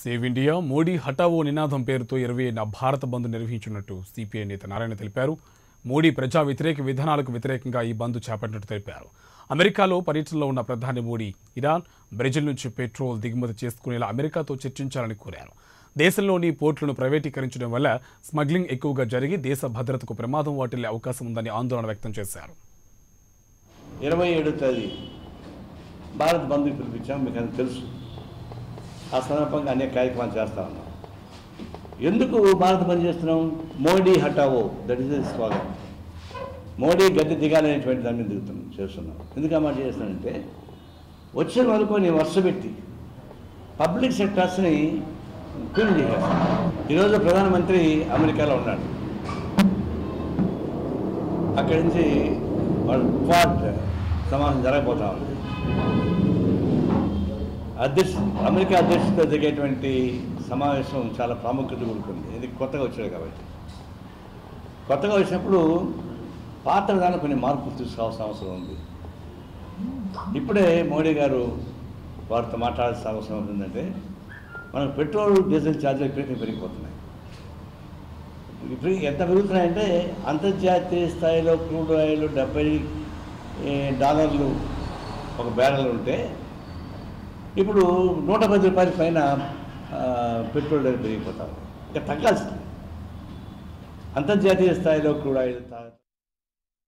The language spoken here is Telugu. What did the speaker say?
సేవ్ ఇండియా మోడీ హటావో నినాదం పేరుతో ఇరవై ఏడున భారత బంద్ నిర్వహించినట్టు సిపిఐ నేత నారాయణ తెలిపారు మోడీ ప్రజా వ్యతిరేక విధానాలకు వ్యతిరేకంగా ఈ బంద్ చేపట్టినట్టు తెలిపారు అమెరికాలో పర్యటనలో ఉన్న ప్రధాని మోడీ ఇరాన్ బ్రెజిల్ నుంచి పెట్రోల్ దిగుమతి చేసుకునేలా అమెరికాతో చర్చించాలని కోరారు దేశంలోని పోర్టులను ప్రైవేటీకరించడం వల్ల స్మగ్లింగ్ ఎక్కువగా జరిగి దేశ భద్రతకు ప్రమాదం వాటిల్లే అవకాశం ఉందని ఆందోళన వ్యక్తం చేశారు ఇరవై ఏడో తేదీ భారత్ బంద్ పిలిపించాం మీకు అది తెలుసు ఆ సందర్భంగా అనేక కార్యక్రమాలు చేస్తా ఉన్నాం ఎందుకు భారత్ బంద్ చేస్తున్నాం మోడీ హటావో దట్ ఈస్ స్వాగతం మోడీ గద్దె దిగాలనేటువంటి దాని మీద దిగుతున్నాం చేస్తున్నాం ఎందుకు ఆ మాట చేస్తున్నానంటే వచ్చిన వరకు నేను వర్ష పెట్టి పబ్లిక్ సెక్టార్స్ని క్లీన్ చేసేస్తాను ఈరోజు ప్రధానమంత్రి అమెరికాలో ఉన్నాడు అక్కడి నుంచి వాళ్ళు క్వాడ్ సమావేశం జరగబోతా ఉంది అధ్యక్ష అమెరికా అధ్యక్షుడితో జరిగేటువంటి సమావేశం చాలా ప్రాముఖ్యత కూడుకుంది ఇది కొత్తగా వచ్చాడు కాబట్టి కొత్తగా వచ్చినప్పుడు పాత విధానం కొన్ని మార్పులు తీసుకోవాల్సిన అవసరం ఉంది ఇప్పుడే మోడీ గారు వారితో మాట్లాడాల్సిన అవసరం ఉందంటే మనకు పెట్రోల్ డీజిల్ ఛార్జీలు విపరీతంగా పెరిగిపోతున్నాయి ఇప్పుడు ఎంత పెరుగుతున్నాయంటే అంతర్జాతీయ స్థాయిలో క్రూడ్ ఆయిల్ డెబ్బై ఏ, డాలర్లు ఒక బ్యారెల్ ఉంటే ఇప్పుడు నూట పది రూపాయల పైన ఆ, పెట్రోల్ ధర పెరిగిపోతాం ఇంకా తగ్గాల్సింది అంతర్జాతీయ స్థాయిలో క్రూడ్ ఆయిల్ తా-